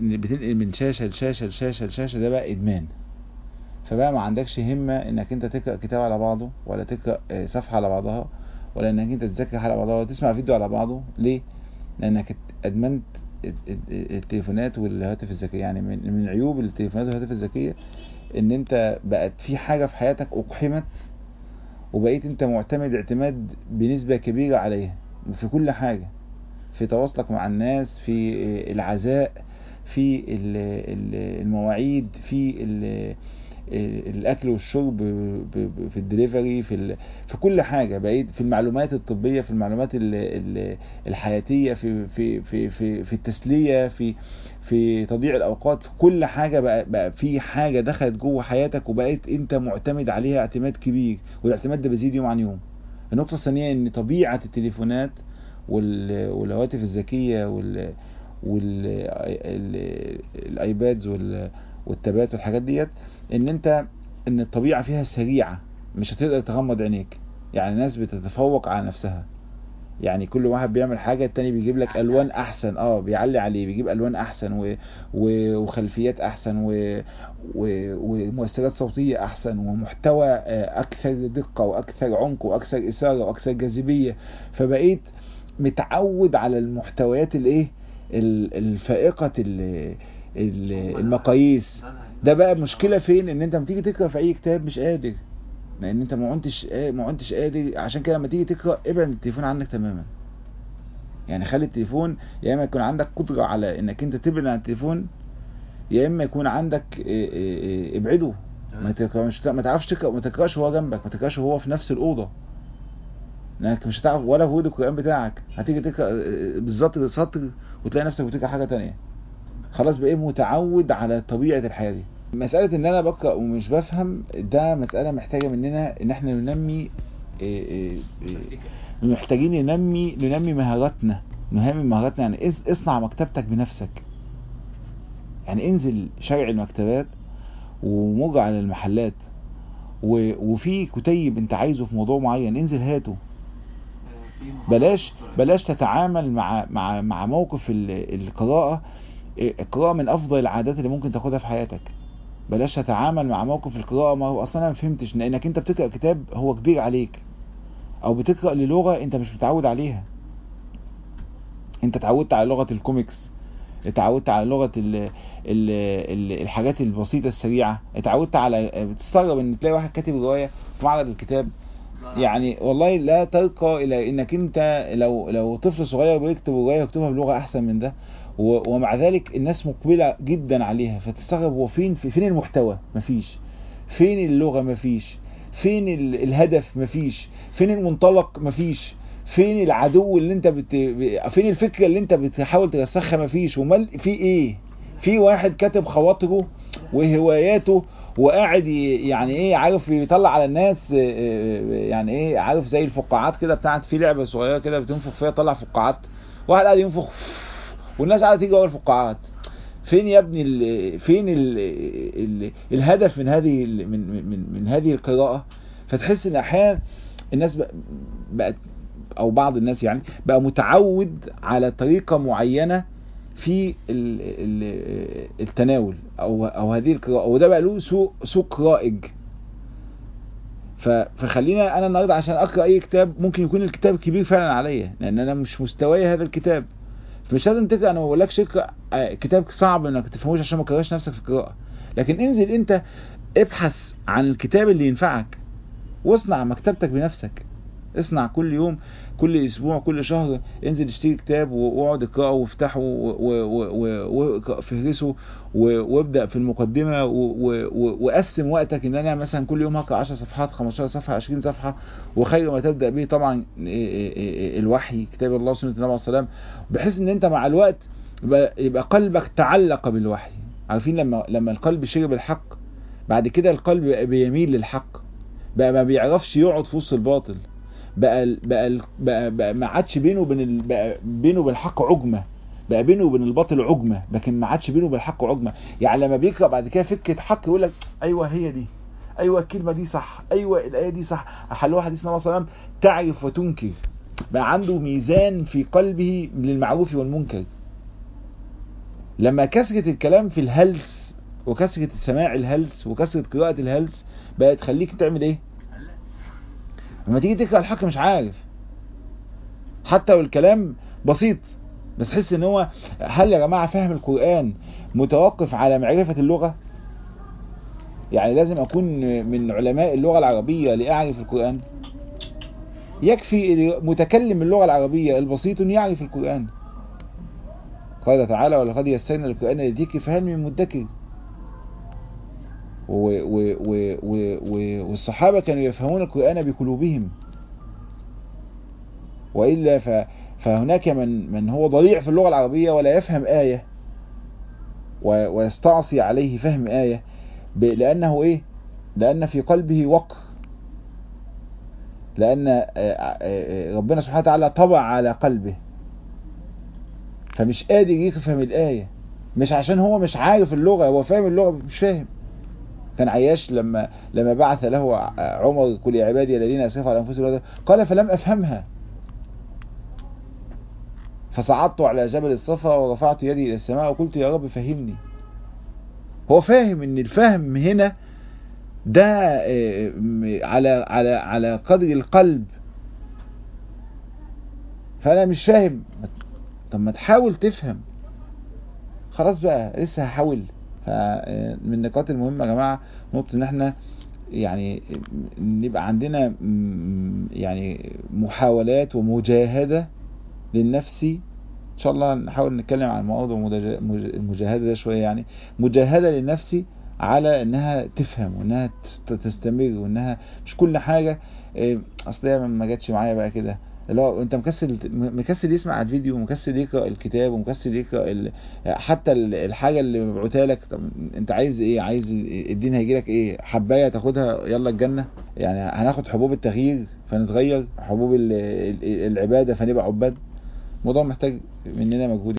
بتنقل من شاشة لشاشة لشاشة لشاشة ده بقى ادمان فبقى ما عندكش همة انك انت تقرأ كتاب على بعضه ولا تقرأ آه، صفحة على بعضها ولا انك انت تذاكر حلقة على بعضها ولا تسمع فيديو على بعضه ليه؟ لانك ادمنت التليفونات والهواتف الذكية يعني من من عيوب التليفونات والهواتف الذكية ان انت بقت في حاجة في حياتك اقحمت وبقيت انت معتمد اعتماد بنسبة كبيرة عليها في كل حاجة في تواصلك مع الناس في العزاء في ال- ال- المواعيد في ال- الاكل والشرب ب- ب- في الدليفري في ال- في كل حاجه بقيت في المعلومات الطبيه في المعلومات ال- ال- الحياتيه في في في في في التسليه في في تضييع الاوقات في كل حاجه بقى, بقى في حاجه دخلت جوه حياتك وبقيت انت معتمد عليها اعتماد كبير والاعتماد ده بيزيد يوم عن يوم النقطه الثانيه ان طبيعه التليفونات وال- والهواتف الذكيه وال والايبادز والتابات والحاجات ديت ان انت ان الطبيعه فيها سريعه مش هتقدر تغمض عينيك يعني الناس بتتفوق على نفسها يعني كل واحد بيعمل حاجه التاني بيجيب لك الوان احسن اه بيعلي عليه بيجيب الوان احسن و... و... وخلفيات احسن و... و... ومؤثرات صوتيه احسن ومحتوى آه، اكثر دقه واكثر عمق واكثر اثاره واكثر جاذبيه فبقيت متعود على المحتويات الايه ال- الفائقه ال- ال- المقاييس ده بقى مشكله فين ان انت لما تيجي تقرا في اي كتاب مش قادر لان انت ما كنتش ما كنتش قادر عشان كده لما تيجي تقرا ابعد التليفون عنك تماما يعني خلي التليفون يا اما يكون عندك قدره على انك انت تبعد عن التليفون يا اما يكون عندك إيه إيه إيه ابعده ما تقرا- مش ما تعرفش تقرا ما تقراش وهو جنبك ما تقراش وهو في نفس الاوضه لانك مش هتعرف ولا في ود القران بتاعك هتيجي تقرا آه، بالظبط سطر وتلاقي نفسك بتقرا حاجه تانية خلاص بقيت متعود على طبيعه الحياه دي مساله ان انا بقرا ومش بفهم ده مساله محتاجه مننا ان احنا ننمي إيه إيه إيه محتاجين ننمي ننمي مهاراتنا ننمي مهاراتنا يعني اس- اصنع مكتبتك بنفسك يعني انزل شارع المكتبات ومر على المحلات و- وفي كتيب انت عايزه في موضوع معين انزل هاته بلاش بلاش تتعامل مع مع مع موقف ال- القراءة إيه، القراءة من افضل العادات اللي ممكن تاخدها في حياتك بلاش تتعامل مع موقف القراءة ما هو اصلا انا ما فهمتش لانك انت بتقرأ كتاب هو كبير عليك او بتقرأ للغة انت مش متعود عليها انت اتعودت على لغة الكوميكس اتعودت على لغة ال ال ال الحاجات البسيطة السريعة اتعودت على بتستغرب ان تلاقي واحد كاتب رواية في معرض الكتاب يعني والله لا ترقى الى انك انت لو لو طفل صغير بيكتب روايه يكتبها بلغه احسن من ده و- ومع ذلك الناس مقبله جدا عليها فتستغرب هو فين في فين المحتوى مفيش فين اللغه مفيش فين ال- الهدف مفيش فين المنطلق مفيش فين العدو اللي انت بت... ب- فين الفكره اللي انت بتحاول ترسخها مفيش ومال في ايه في واحد كاتب خواطره وهواياته وقاعد ي- يعني ايه عارف يطلع على الناس آه، آه، يعني ايه عارف زي الفقاعات كده بتاعت في لعبه صغيره كده بتنفخ فيها طلع فقاعات واحد قاعد ينفخ والناس قاعده تيجي ورا الفقاعات فين يا ابني ال فين ال ال الهدف من هذه ال من من من هذه القراءه فتحس ان احيانا الناس بق- بقت او بعض الناس يعني بقى متعود على طريقه معينه في ال- ال- التناول او او هذه القراءه وده بقى له سوق سوق رائج ف- فخلينا انا النهارده عشان اقرا اي كتاب ممكن يكون الكتاب كبير فعلا عليا لان انا مش مستواي هذا الكتاب فمش لازم تقرا انا ما بقولكش اقرا آه، كتاب صعب انك تفهموش عشان ما تكرهش نفسك في القراءه لكن انزل انت ابحث عن الكتاب اللي ينفعك واصنع مكتبتك بنفسك اصنع كل يوم كل اسبوع كل شهر انزل اشتري كتاب واقعد اقراه وافتحه و- و- و- و- واقرأ فهرسه و- وابدا في المقدمه و- و- و- وقسم وقتك ان انا مثلا كل يوم هقرا 10 صفحات 15 صفحه 20 صفحه وخير ما تبدا به طبعا إيه إيه إيه الوحي كتاب الله وسنه النبي عليه الصلاه والسلام بحيث ان انت مع الوقت يبقى, يبقى قلبك تعلق بالوحي عارفين لما لما القلب شرب الحق بعد كده القلب بقى بيميل للحق بقى ما بيعرفش يقعد في وسط الباطل بقى ال- بقى ال- بقى, بقى ما عادش بينه وبين ال- بقى بينه وبين الحق عجمه بقى بينه وبين الباطل عجمه لكن ما عادش بينه وبين الحق عجمه يعني لما بيقرا بعد كده فكره حق يقول لك ايوه هي دي ايوه الكلمه دي صح ايوه الايه دي صح حلوها حديث النبي صلى الله عليه وسلم تعرف وتنكر بقى عنده ميزان في قلبه للمعروف والمنكر لما كثرة الكلام في الهلس وكثرة سماع الهلس وكثرة قراءة الهلس بقت تخليك تعمل ايه لما تيجي تقرأ الحق مش عارف حتى والكلام بسيط بس تحس ان هو هل يا جماعة فهم القرآن متوقف على معرفة اللغة يعني لازم اكون من علماء اللغة العربية لأعرف القرآن يكفي متكلم اللغة العربية البسيط ان يعرف القرآن قال تعالى ولقد يسرنا القرآن للذكر فهل من مدكر والصحابة كانوا يفهمون القرآن بقلوبهم وإلا ف فهناك من من هو ضليع في اللغة العربية ولا يفهم آية ويستعصي عليه فهم آية لأنه إيه لأن في قلبه وقر لأن ربنا سبحانه وتعالى طبع على قلبه فمش قادر يفهم الآية مش عشان هو مش عارف اللغة هو فاهم اللغة مش فاهم كان عياش لما لما بعث له عمر كل يا عبادي الذين اسرفوا على انفسهم قال فلم افهمها فصعدت على جبل الصفا ورفعت يدي الى السماء وقلت يا رب فهمني هو فاهم ان الفهم هنا ده على على على قدر القلب فانا مش فاهم طب ما تحاول تفهم خلاص بقى لسه هحاول فمن النقاط المهمة يا جماعة نقطة ان احنا يعني نبقى عندنا يعني محاولات ومجاهدة للنفس ان شاء الله نحاول نتكلم عن موضوع المجاهدة ده شوية يعني مجاهدة للنفس على انها تفهم وانها تستمر وانها مش كل حاجة اصل هي ما جاتش معايا بقى كده اللي هو انت مكسل مكسل يسمع الفيديو ومكسل يقرا الكتاب ومكسل يقرا ال... حتى الحاجه اللي مبعوتها لك طب انت عايز ايه عايز الدين هيجي لك ايه حبايه تاخدها يلا الجنه يعني هناخد حبوب التغيير فنتغير حبوب العباده فنبقى عباد الموضوع محتاج مننا مجهود